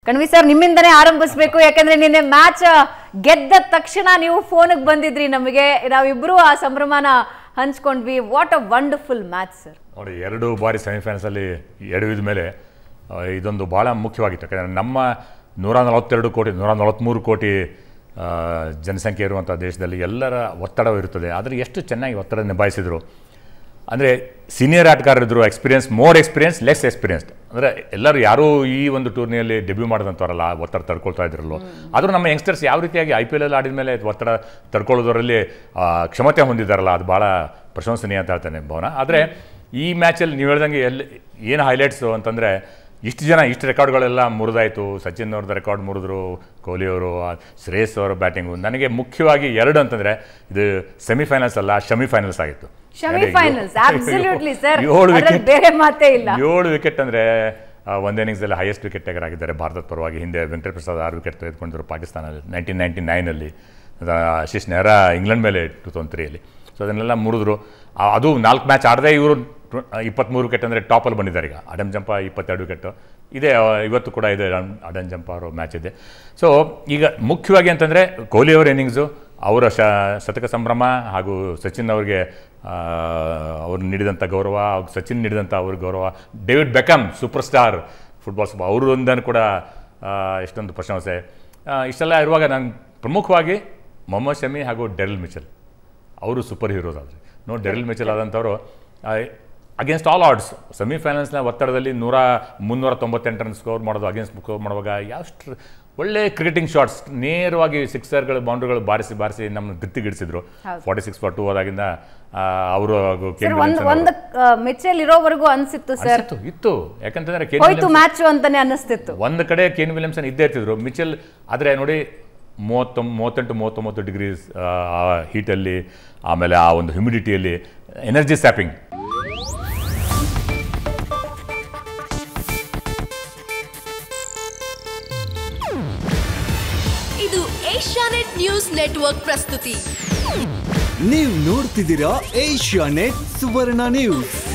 ಕಣ್ವಿ sir ನಿಮ್ಮಿಂದನೇ ಆರಂಭಿಸ್ಬೇಕು ಯಾಕಂದ್ರೆ ನಿನ್ನೆ match ಗೆದ್ದ ತಕ್ಷಣ ನೀವು ಫೋನಿಗೆ ಬಂದಿದ್ರಿ ನಮಗೆ ನಾವಿಬ್ರು ಆ ಸಂಭ್ರಮನ ಹಂಚ್ಕೊಂಡ್ವಿ what a wonderful match sir ನೋಡಿ ಎರಡು ಬಾರಿ ಸೆಮಿಫೈನಲ್ಸಲ್ಲಿ ಎಡವಿದ ಮೇಲೆ ಆ, ಇದೊಂದು ಭಾಳ ಮುಖ್ಯವಾಗಿತ್ತು ಯಾಕಂದರೆ ನಮ್ಮ ನೂರ ನಲವತ್ತೆರಡು ಕೋಟಿ ನೂರ ನಲವತ್ತ್ಮೂರು ಕೋಟಿ ಆ, ಜನಸಂಖ್ಯೆ ಇರುವಂಥ ದೇಶದಲ್ಲಿ ಎಲ್ಲರ ಒತ್ತಡವಿರುತ್ತದೆ ಆದರೆ ಎಷ್ಟು ಚೆನ್ನಾಗಿ ಒತ್ತಡ ನಿಭಾಯಿಸಿದರು ಅಂದರೆ ಸೀನಿಯರ್ ಆಟಗಾರರಿದ್ರು experience more experience less experienced ಅಂದರೆ ಎಲ್ಲರೂ ಯಾರೂ ಈ ಒಂದು ಟೂರ್ನಿಯಲ್ಲಿ ಡೆಬ್ಯೂ ಮಾಡಿದಂಥವ್ರಲ್ಲ ಆ ಒತ್ತಡ ತಡ್ಕೊಳ್ತಾ ಇದ್ರಲ್ಲೋ ಆದರೂ ನಮ್ಮ ಯಂಗ್ಸ್ಟರ್ಸ್ ಯಾವ ರೀತಿಯಾಗಿ ಐ ಪಿ ಎಲ್ ಆಡಿದ ಮೇಲೆ ಒತ್ತಡ ತಡ್ಕೊಳ್ಳೋದರಲ್ಲಿ ಆ, ಕ್ಷಮತೆ ಹೊಂದಿದ್ದಾರಲ್ಲ ಅದು ಭಾಳ ಪ್ರಶಂಸನೀಯ ಅಂತ ಹೇಳ್ತಾನೆ ಭವನ ಆದರೆ ಈ ಮ್ಯಾಚಲ್ಲಿ ನೀವು ಹೇಳ್ದಂಗೆ ಎಲ್ಲಿ ಏನು ಹೈಲೈಟ್ಸು ಅಂತಂದರೆ ಇಷ್ಟು ಜನ ಇಷ್ಟು ರೆಕಾರ್ಡ್ಗಳೆಲ್ಲ ಮುರಿದಾಯಿತು ಸಚಿನ್ ಅವ್ರದ್ದು ರೆಕಾರ್ಡ್ ಮುರಿದ್ರು ಕೊಹ್ಲಿ ಅವರು ಆ, ಶ್ರೇಯಸ್ ಅವರ ಬ್ಯಾಟಿಂಗು ನನಗೆ ಮುಖ್ಯವಾಗಿ ಎರಡು ಅಂತಂದರೆ ಇದು ಸೆಮಿಫೈನಲ್ಸ್ ಅಲ್ಲ ಸೆಮಿಫೈನಲ್ಸ್ ಆಗಿತ್ತು ಸೆಮಿಫೈನಲ್ಸ್ ಅಬ್ಸಲ್ಯೂಟ್ಲಿ ಸರ್ ಏಳು ಅದ್ರಲ್ಲಿ ವಿಕೆಟ್ ಬೇರೆ ಮಾತೇ ಇಲ್ಲ ಏಳು ವಿಕೆಟ್ ಅಂದರೆ ಒಂದು ಇನ್ನಿಂಗ್ಸಲ್ಲಿ ಹೈಯೆಸ್ಟ್ ವಿಕೆಟ್ ಟೇಕರ್ ಆಗಿದ್ದಾರೆ ಭಾರತದ ಪರವಾಗಿ ಹಿಂದೆ ವೆಂಕಟ ಪ್ರಸಾದ್ ಆರು ವಿಕೆಟ್ ತೆಗೆದುಕೊಂಡಿದ್ರು ಪಾಕಿಸ್ತಾನಲ್ಲಿ ನೈನ್ಟೀನ್ ನೈಂಟಿ ನೈನಲ್ಲಿ ಆಶೀಶ್ ನೆಹರಾ ಇಂಗ್ಲೆಂಡ್ ಮೇಲೆ ಟೂ ತೌಸಂಡ್ ತ್ರೀಯಲ್ಲಿ ಸೊ ಅದನ್ನೆಲ್ಲ ಮುರಿದ್ರು ಆ- ಅದು ನಾಲ್ಕು ಮ್ಯಾಚ್ ಆಡದೆ ಇವರು ಇಪ್ಪತ್ತ್ಮೂರು ವಿಕೆಟ್ ಅಂದರೆ ಟಾಪಲ್ಲಿ ಬಂದಿದ್ದಾರೆ ಈಗ ಅಡಮ್ ಜಂಪ ಇಪ್ಪತ್ತೆರಡು ವಿಕೆಟು ಇದೆ ಆ, ಇವತ್ತು ಕೂಡ ಇದೆ ಅಡಮ್ ಅಡಮ್ ಜಂಪ ಅವರ ಮ್ಯಾಚ್ ಇದೆ ಸೊ ಈಗ ಮುಖ್ಯವಾಗಿ ಅಂತಂದರೆ ಕೊಹ್ಲಿ ಅವರ ಇನ್ನಿಂಗ್ಸು ಅವರ ಶ ಶತಕ ಸಂಭ್ರಮ ಹಾಗೂ ಸಚಿನ್ ಅವ್ರಿಗೆ ಆ, ಅವ್ರು ನೀಡಿದಂಥ ಗೌರವ ಹಾಗೂ ಸಚಿನ್ ನೀಡಿದಂಥ ಅವ್ರ ಗೌರವ David Beckham super star football super ಅವರೊಂದನ್ನು ಕೂಡ ಆ, ಎಷ್ಟೊಂದು ಪ್ರಶಂಸೆ ಆ, ಇಷ್ಟೆಲ್ಲ ಇರುವಾಗ ನಾನು ಪ್ರಮುಖವಾಗಿ ಮೊಹಮ್ಮದ್ ಶಮಿ ಹಾಗೂ ಡೆರಿಲ್ ಮಿಚಲ್ ಅವರು ಸೂಪರ್ ಹೀರೋಸ್ ಆದರೆ ನೋ ಡೆರಿಲ್ ಮಿಚಲ್ ಆದಂಥವರು ಅಗೇನ್ಸ್ಟ್ ಆಲ್ ಆರ್ಡ್ಸ್ ಸೆಮಿಫೈನಲ್ಸ್ನ ಒತ್ತಡದಲ್ಲಿ ನೂರ ಮುನ್ನೂರ ತೊಂಬತ್ತೆಂಟು ರನ್ ಸ್ಕೋರ್ ಮಾಡೋದು ಅಗೇನ್ಸ್ಟ್ ಸ್ಕೋರ್ ಮಾಡುವಾಗ ಯಾವಷ್ಟು ಒಳ್ಳೆ ಕ್ರಿಕೆಟಿಂಗ್ ಶಾಟ್ಸ್ ನೇರವಾಗಿ ಸಿಕ್ಸರ್ಗಳು ಬೌಂಡ್ರಿಗಳು ಬಾರಿಸಿ ಬಾರಿಸಿ ನಮ್ಮ ಗತ್ತಿಗಿಡಿಸಿದ್ರು ಫಾರ್ಟಿ ಸಿಕ್ಸ್ ಫಾರ್ ಟೂ ಹೋದಾಗಿಂದ ಅವರು ಹಾಗೂ ಸರ್ ಒಂದ್ ಒಂದ್ ಮಿಚ್ಚಲ್ ಇರೋವರೆಗೂ ಅನ್ಸಿತ್ತು ಸರ್ ಇತ್ತು ಇತ್ತು ಯಾಕಂತಂದ್ರೆ ಕೇನ್ ಹೋಯ್ತು ಮ್ಯಾಚ್ ಅಂತಾನೆ ಅನ್ನಿಸ್ತಿತ್ತು ಒಂದು ಕಡೆ ಕೇನ್ ವಿಲಿಯಮ್ಸನ್ ಇದ್ದೇ ಇರ್ತಿದ್ರು ಮಿಚೆಲ್ ಆದರೆ ನೋಡಿ ಮೂವತ್ತೊಂಬ ಮೂವತ್ತೆಂಟು ಮೂವತ್ತೊಂಬತ್ತು ಡಿಗ್ರೀಸ್ ಆ ಹೀಟಲ್ಲಿ ಆಮೇಲೆ ಆ ಒಂದು ಹ್ಯುಮಿಡಿಟಿಯಲ್ಲಿ ಎನರ್ಜಿ ಸ್ಯಾಪಿಂಗ್ ಇದು ಏಷ್ಯಾನೆಟ್ ನ್ಯೂಸ್ ನೆಟ್ವರ್ಕ್ ಪ್ರಸ್ತುತಿ ನೀವು ನೋಡ್ತಿದ್ದೀರಾ ಏಷ್ಯಾ ನೆಟ್ ಸುವರ್ಣ ನ್ಯೂಸ್